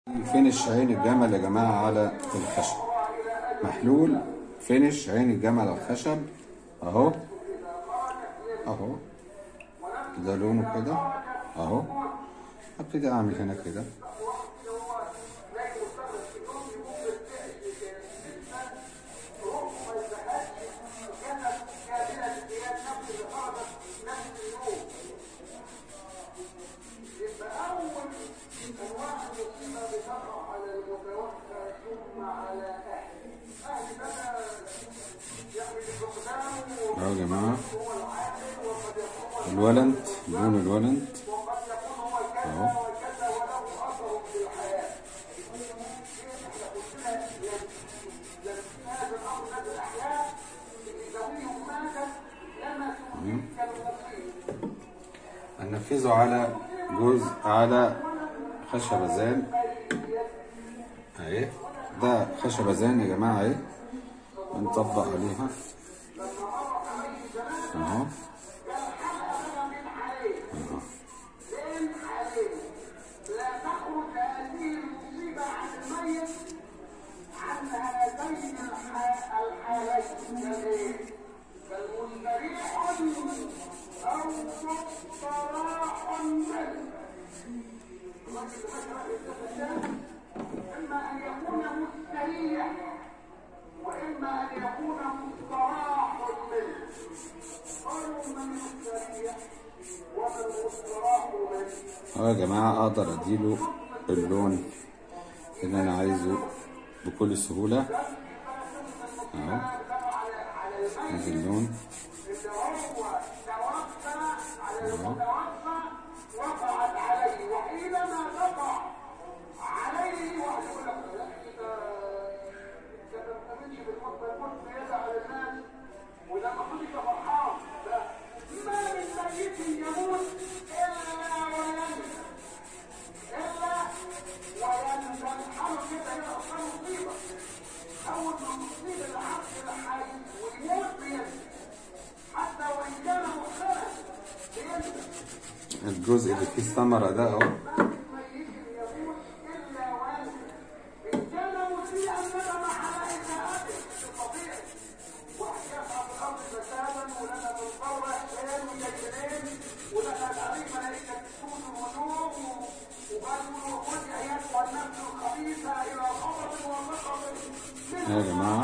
فينش عين الجمل يا جماعة على الخشب محلول فينش عين الجمل على الخشب اهو اهو ده لونه كده اهو هبتدي اعمل هنا كده اهو يا جماعة الولنت لون الولنت اهو هننفذه على جزء على خشبة زان اهي ده خشبة زان يا جماعة اهي هنطبق عليها اهو اهو إما أن يكون مستريح وإما أن يكون مستراح منه قالوا من مستريح ومن مستراح منه اهو يا جماعة اقدر اديله اللون اللي انا عايزه بكل سهولة اهو ادي اللون اهو وقعت عليه وحينما تقع عليه واحد يقول لك لا انت انت ما بتؤمنش بالموت ده الموت بيزعل الناس وده المفروض يبقى فرحان لا ما من ميت يموت الا ويندم الا ويندم حاله كده هي اصلا مصيبه اول ما مصيبه العبد الحي ويموت بيندم حتى وان كان مؤخرا بيندم الجزء اللي فيه الثمرة ده اهو اهو يا جماعة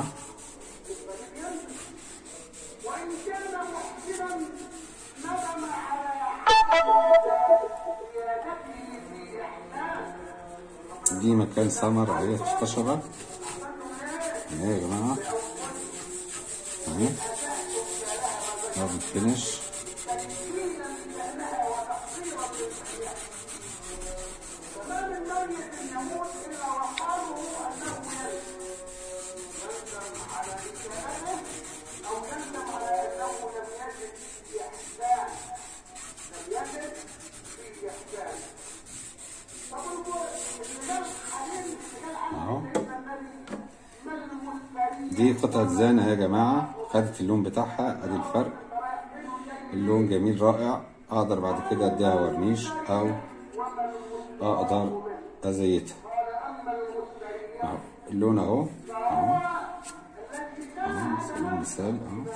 وإن كان محسنا ندم على زيادته في إحسان دي مكان ثمر اهي خشبة اهي يا جماعة اهي اهو الفينش فما من ميت يموت إلا وحاله أنه يندم يندم على إساءته أو يندم على أنه لم يجد في إحسان لم يجد في إحسان طب الجو- اللي جاب حليم اللي جاب عنه اهو سيدنا النبي ما المستريح دي قطعة زانة يا جماعة خدت اللون بتاعها ادي الفرق اللون جميل رائع اقدر بعد كده اديها ورنيش او اقدر ازيتها اهو اللون اهو اهو اهو على سبيل المثال اهو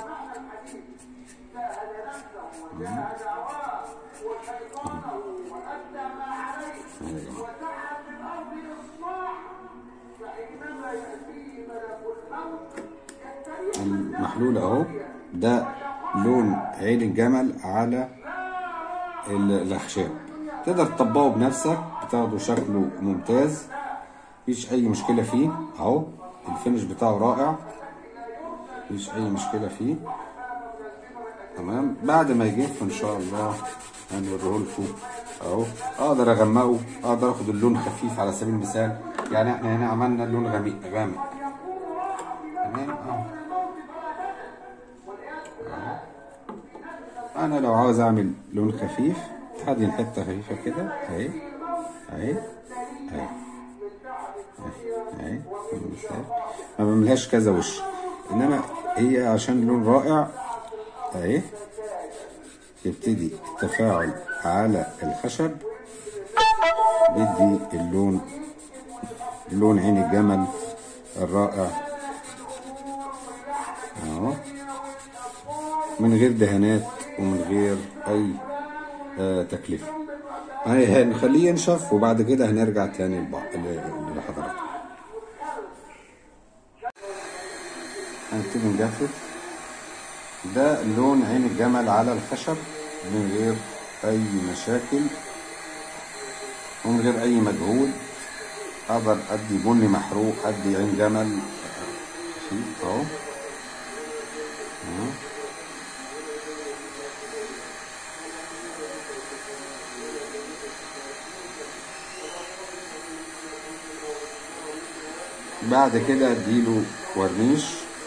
اهو يا جماعة وسعى في الأرض إصلاح فحينما يأتيه ملك الموت يستريح المحلول اهو ده لون عين الجمل على ال- الاخشاب تقدر تطبقه بنفسك بتاخده شكله ممتاز مفيش اي مشكله فيه اهو الفينش بتاعه رائع مفيش اي مشكله فيه تمام بعد ما يجف ان شاء الله هنوريه لكم اهو اقدر اغمقه اقدر اخد اللون خفيف على سبيل المثال يعني احنا هنا عملنا اللون غامق غامق تمام اهو انا لو عاوز اعمل لون خفيف هدي حته خفيفه كده اهي اهي اهي اهي مثال ما بعملهاش كذا وش انما هي عشان لون رائع اهي يبتدي التفاعل على الخشب بيدي اللون لون عين الجمل الرائع اهو من غير دهانات ومن غير اي آه تكلفه هن- هنخليه ينشف وبعد كده هنرجع تاني لبع- ل- لحضراتكم هنبتدي نجفف ده لون عين الجمل على الخشب من غير اي مشاكل ومن غير اي مجهود اقدر ادي بني محروق ادي عين جمل بسيط اهو أهو. بعد كده اديله ورنيش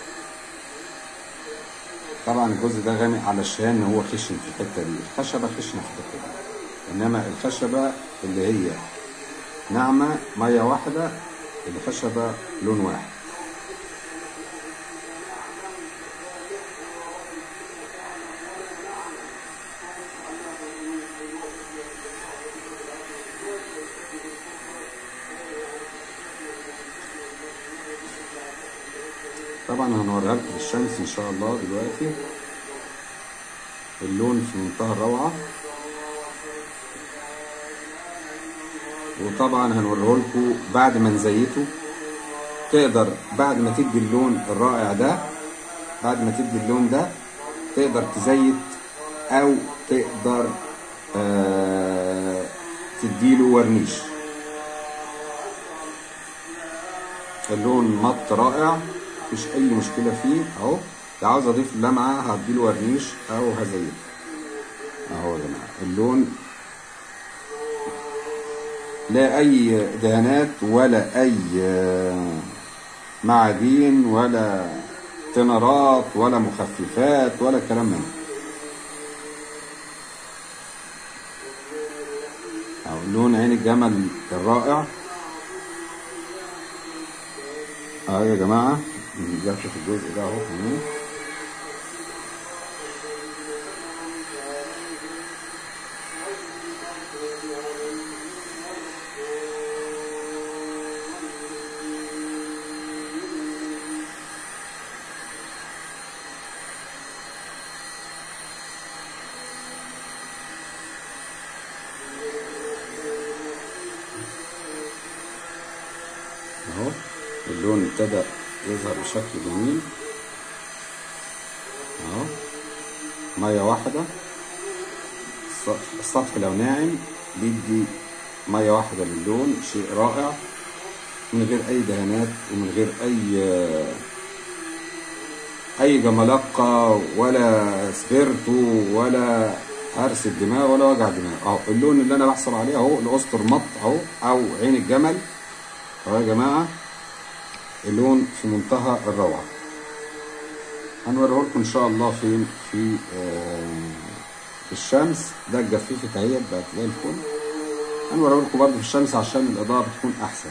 طبعا الجزء ده غامق علشان هو خشن في الحته دي الخشبه خشنه في الحته دي انما الخشبه اللي هي ناعمه ميه واحده الخشبه لون واحد طبعا هنوريها لكم في الشمس ان شاء الله دلوقتي اللون في منتهى الروعه وطبعا هنوريه لكم بعد ما نزيته تقدر بعد ما تدي اللون الرائع ده بعد ما تدي اللون ده تقدر تزيت او تقدر آه تديله ورنيش اللون مط رائع مفيش اي مشكله فيه اهو لو عاوز اضيف لمعه هديله ورنيش او هزيته اهو يا جماعه اللون لا اي دهانات ولا اي آه، معادين ولا تنرات ولا مخففات ولا كلام من ده اهو لون عين الجمل الرائع اهو يا جماعه نجفف الجزء ده اهو تمام. اهو اللون ابتدى يظهر بشكل جميل اهو ميه واحده السطح- السطح لو ناعم بيدي ميه واحده للون شيء رائع من غير اي دهانات ومن غير اي اي جمالقه ولا سبيرتو ولا هرس الدماغ ولا وجع دماغ اهو اللون اللي انا بحصل عليه اهو الاسطر مط اهو او عين الجمل اهو يا جماعه اللون في منتهى الروعه هنوريه لكم ان شاء الله فين في آه، في الشمس ده اتجففت اهي بقت زي الفل هنوريه لكم برضه في الشمس عشان الاضاءه بتكون احسن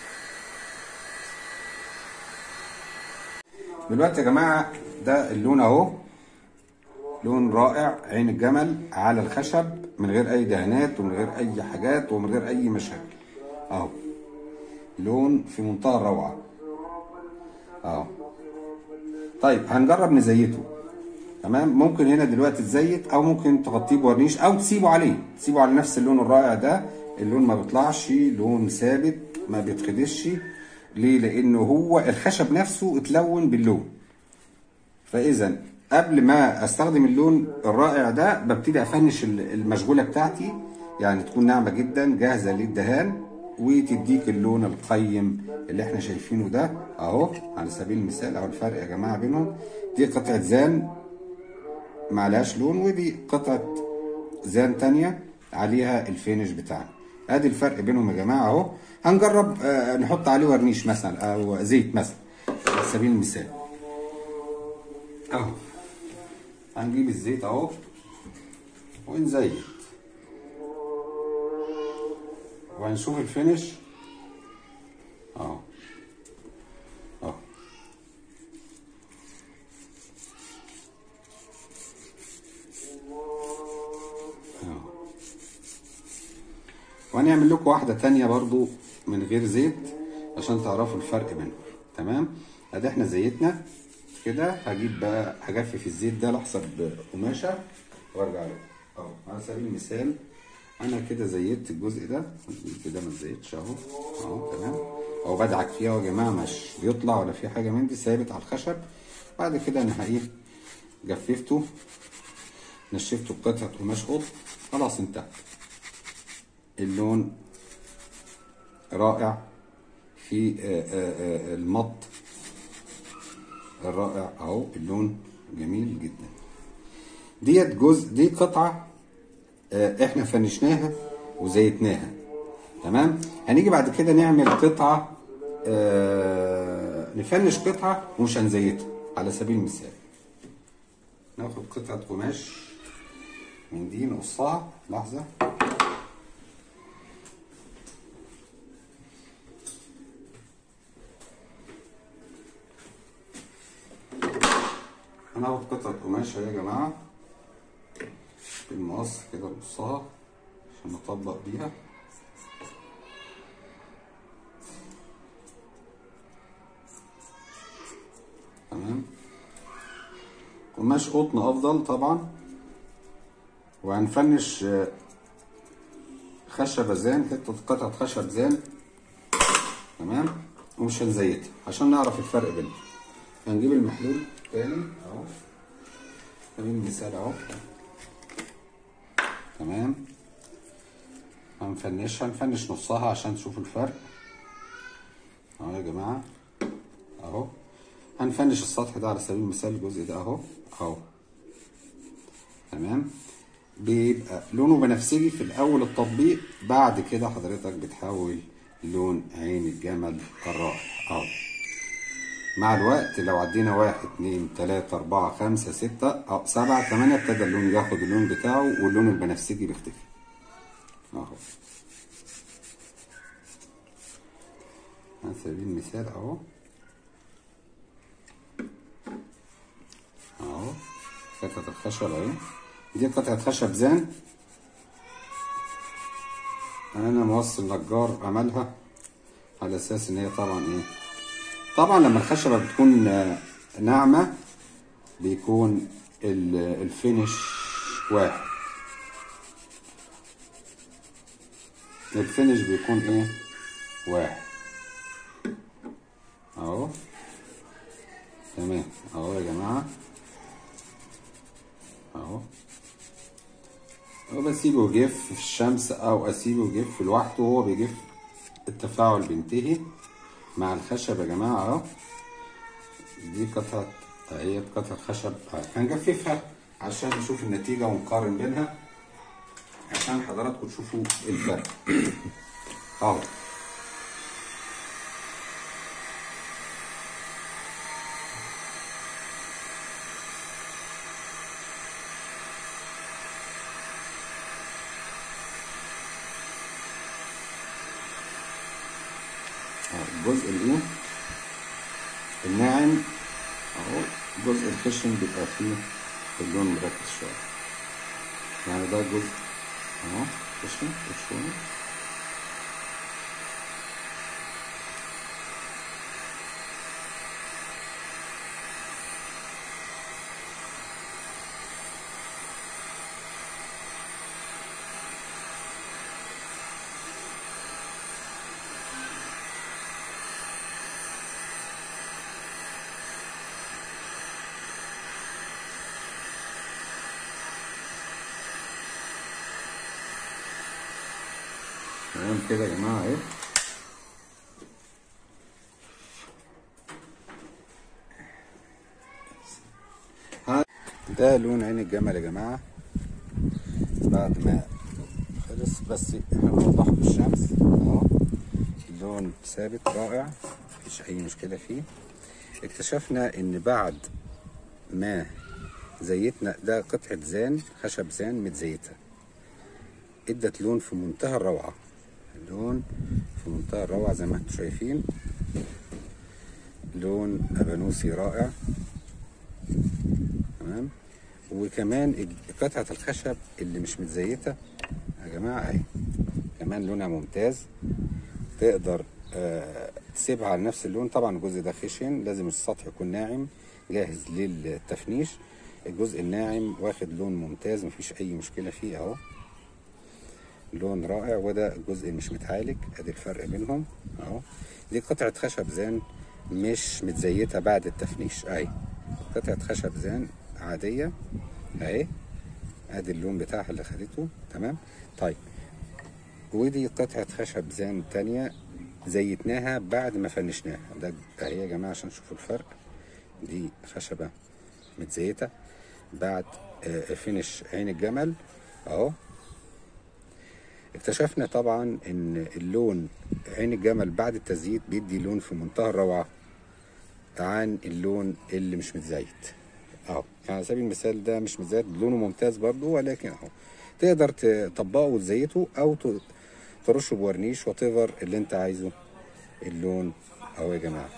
دلوقتي يا جماعه ده اللون اهو لون رائع عين الجمل على الخشب من غير اي دهانات ومن غير اي حاجات ومن غير اي مشاكل اهو لون في منتهى الروعه اهو طيب هنجرب نزيته تمام ممكن هنا دلوقتي تزيت او ممكن تغطيه بورنيش او تسيبه عليه تسيبه على نفس اللون الرائع ده اللون ما بيطلعش لون ثابت ما بيتخدش ليه لانه هو الخشب نفسه اتلون باللون فاذا قبل ما استخدم اللون الرائع ده ببتدي افنش المشغوله بتاعتي يعني تكون ناعمه جدا جاهزه للدهان وتديك اللون القيم اللي احنا شايفينه ده اهو على سبيل المثال اهو الفرق يا جماعه بينهم دي قطعه زان معلهاش لون ودي قطعه زان تانية عليها الفينش بتاعنا ادي الفرق بينهم يا جماعه اهو هنجرب آه، نحط عليه ورنيش مثلا او زيت مثلا على سبيل المثال اهو هنجيب الزيت اهو ونزيت وهنشوف الفينش اهو اهو اهو وهنعمل لكم واحدة تانية برضو من غير زيت عشان تعرفوا الفرق بينهم تمام ادي احنا زيتنا كده هجيب بقى هجفف الزيت ده لحظه بقماشه وارجع له اهو على سبيل المثال انا كده زيت الجزء ده كده ما زيتش اهو اهو تمام اهو بدعك فيها يا جماعه مش بيطلع ولا في حاجه من دي ثابت على الخشب بعد كده انا ايه جففته نشفته بقطعه قماش قط خلاص انتهى اللون رائع في آه، آه، آه، المط الرائع اهو اللون جميل جدا ديت جزء دي قطعه آه، احنا فنشناها وزيتناها تمام هنيجي بعد كده نعمل قطعه آه، نفنش قطعه ومش هنزيتها على سبيل المثال ناخد قطعه قماش من دي نقصها لحظه هناخد قطعة قماش اهي يا جماعة بالمقص كده نقصها عشان نطبق بيها تمام قماش قطن افضل طبعا وهنفنش آه، خشبة زان حتة قطعة خشب زان تمام ومش هنزيتها عشان نعرف الفرق بينهم هنجيب المحلول تاني اهو سبيل المثال اهو تمام هنفنشها هنفنش نصها عشان تشوفوا الفرق اهو يا جماعة اهو هنفنش السطح ده على سبيل المثال الجزء ده اهو اهو تمام بيبقى لونه بنفسجي في الاول التطبيق بعد كده حضرتك بتحول لون عين الجمل الرائع اهو مع الوقت لو عدينا واحد اتنين تلاتة أربعة خمسة ستة أو سبعة تمانية ابتدى اللون ياخد اللون بتاعه واللون البنفسجي بيختفي أهو على سبيل المثال أهو أهو قطعة الخشب أهي دي قطعة خشب زان أنا موصل نجار عملها على أساس إن هي طبعا إيه طبعا لما الخشبة بتكون آه، ناعمة بيكون ال- الفينش واحد الفينش بيكون ايه واحد اهو تمام اهو يا جماعة اهو وبسيبه يجف في الشمس او اسيبه يجف لوحده وهو بيجف التفاعل بينتهي مع الخشب يا جماعة اهو دي قطعة هي قطعة خشب هنجففها عشان نشوف النتيجة ونقارن بينها عشان حضراتكم تشوفوا الفرق اهو أهو الجزء الايه الناعم اهو الجزء الخشن بيبقى فيه اللون مركز شوية يعني ده جزء اهو خشن خشن تمام كده يا جماعة اهي ها- ده لون عين الجمل يا جماعة بعد ما خلص بس احنا بنوضحه بالشمس اهو اللون ثابت رائع مفيش اي مشكلة فيه اكتشفنا ان بعد ما زيتنا ده قطعة زان خشب زان متزيته ادت لون في منتهى الروعة لون في منتهى الروعة زي ما انتم شايفين لون ابانوسي رائع تمام وكمان الج- قطعة الخشب اللي مش متزيتة يا جماعة اهي كمان لونها ممتاز تقدر آه، تسيبها على نفس اللون طبعا الجزء ده خشن لازم السطح يكون ناعم جاهز للتفنيش الجزء الناعم واخد لون ممتاز مفيش اي مشكله فيه اهو لون رائع وده الجزء مش متعالج ادي الفرق بينهم اهو دي قطعه خشب زان مش متزيته بعد التفنيش اهي قطعه خشب زان عاديه اهي ادي اللون بتاعها اللي خدته تمام طيب ودي قطعة خشب زان تانية زيتناها بعد ما فنشناها ده اهي يا جماعة عشان تشوفوا الفرق دي خشبة متزيتة بعد آه، فينش عين الجمل اهو اكتشفنا طبعا ان اللون عين الجمل بعد التزييت بيدي لون في منتهى الروعة عن اللون اللي مش متزيت اهو يعني على سبيل المثال ده مش متزيت لونه ممتاز برضو ولكن اهو تقدر تطبقه وتزيته او ت- ترشه بورنيش وات اللي انت عايزه اللون اهو يا جماعه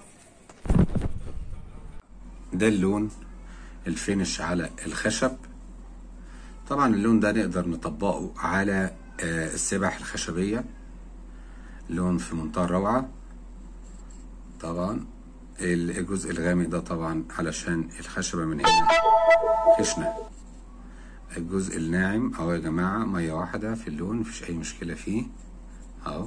ده اللون الفينش على الخشب طبعا اللون ده نقدر نطبقه على آه، السبح الخشبيه لون في منتهى الروعه طبعا الجزء الغامق ده طبعا علشان الخشبة من هنا خشنة الجزء الناعم اهو يا جماعة مية واحدة في اللون مفيش أي مشكلة فيه اهو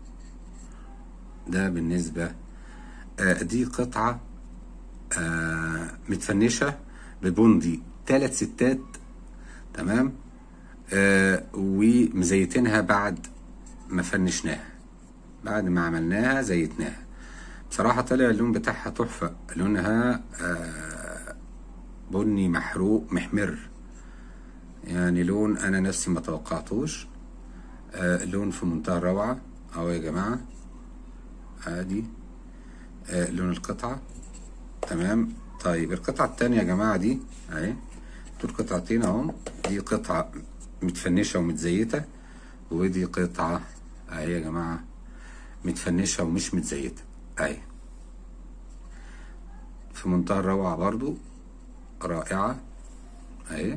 ده بالنسبة آه دي قطعة آه متفنشة ببندي تلات ستات تمام آه ومزيتينها بعد ما فنشناها بعد ما عملناها زيتناها بصراحة طلع اللون بتاعها تحفة لونها آه، بني محروق محمر يعني لون أنا نفسي ما توقعتوش آه، لون في منتهى الروعة أهو يا جماعة عادي آه، لون القطعة تمام طيب القطعة التانية يا جماعة دي أهي دول قطعتين أهو دي قطعة متفنشة ومتزيتة ودي قطعة أهي يا جماعة متفنشة ومش متزيتة أهي في منتهى الروعة برضو رائعة أهي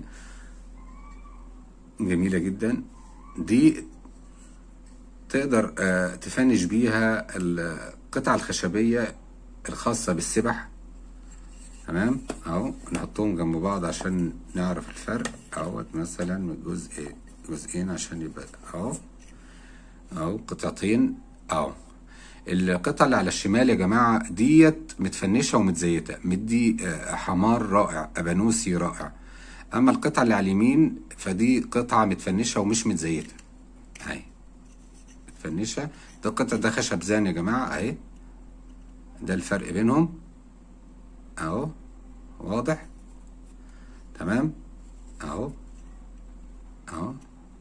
جميلة جدا دي تقدر آه، تفنش بيها القطع الخشبية الخاصة بالسبح تمام اهو نحطهم جنب بعض عشان نعرف الفرق اهوت مثلا من جزء جزئين عشان يبقى اهو اهو قطعتين اهو القطعة اللي على الشمال يا جماعة ديت متفنشة ومتزيتة مدي آه، حمار رائع أبانوسي رائع أما القطعة اللي على اليمين فدي قطعة متفنشة ومش متزيتة أهي متفنشة ده قطعة ده خشب زان يا جماعة أهي ده الفرق بينهم أهو واضح تمام أهو أهو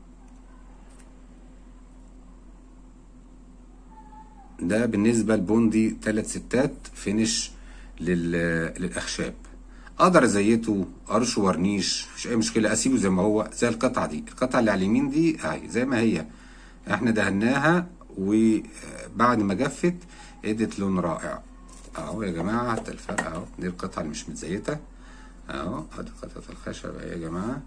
ده بالنسبة لبوندي تلات ستات فينش لل... للأخشاب أقدر أزيته أرشه ورنيش مفيش أي مشكلة أسيبه زي ما هو زي القطعة دي القطعة اللي على اليمين دي أهي زي ما هي إحنا دهناها وبعد ما جفت ادت لون رائع أهو يا جماعة حتى الفرق أهو دي القطعة اللي مش متزيتة أهو أدي قطعة الخشب أهي يا جماعة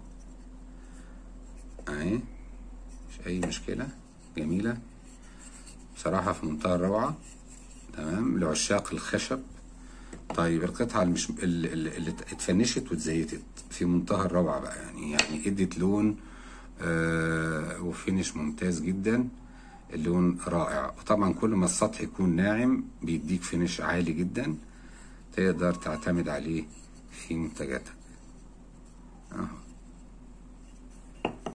أهي مش أي مشكلة جميلة بصراحة في منتهى الروعة تمام لعشاق الخشب طيب القطعة اللي مش اللي, اللي اللي اتفنشت واتزيتت في منتهى الروعة بقى يعني يعني ادت لون آه وفينش ممتاز جدا اللون رائع وطبعا كل ما السطح يكون ناعم بيديك فينش عالي جدا تقدر تعتمد عليه في منتجاتك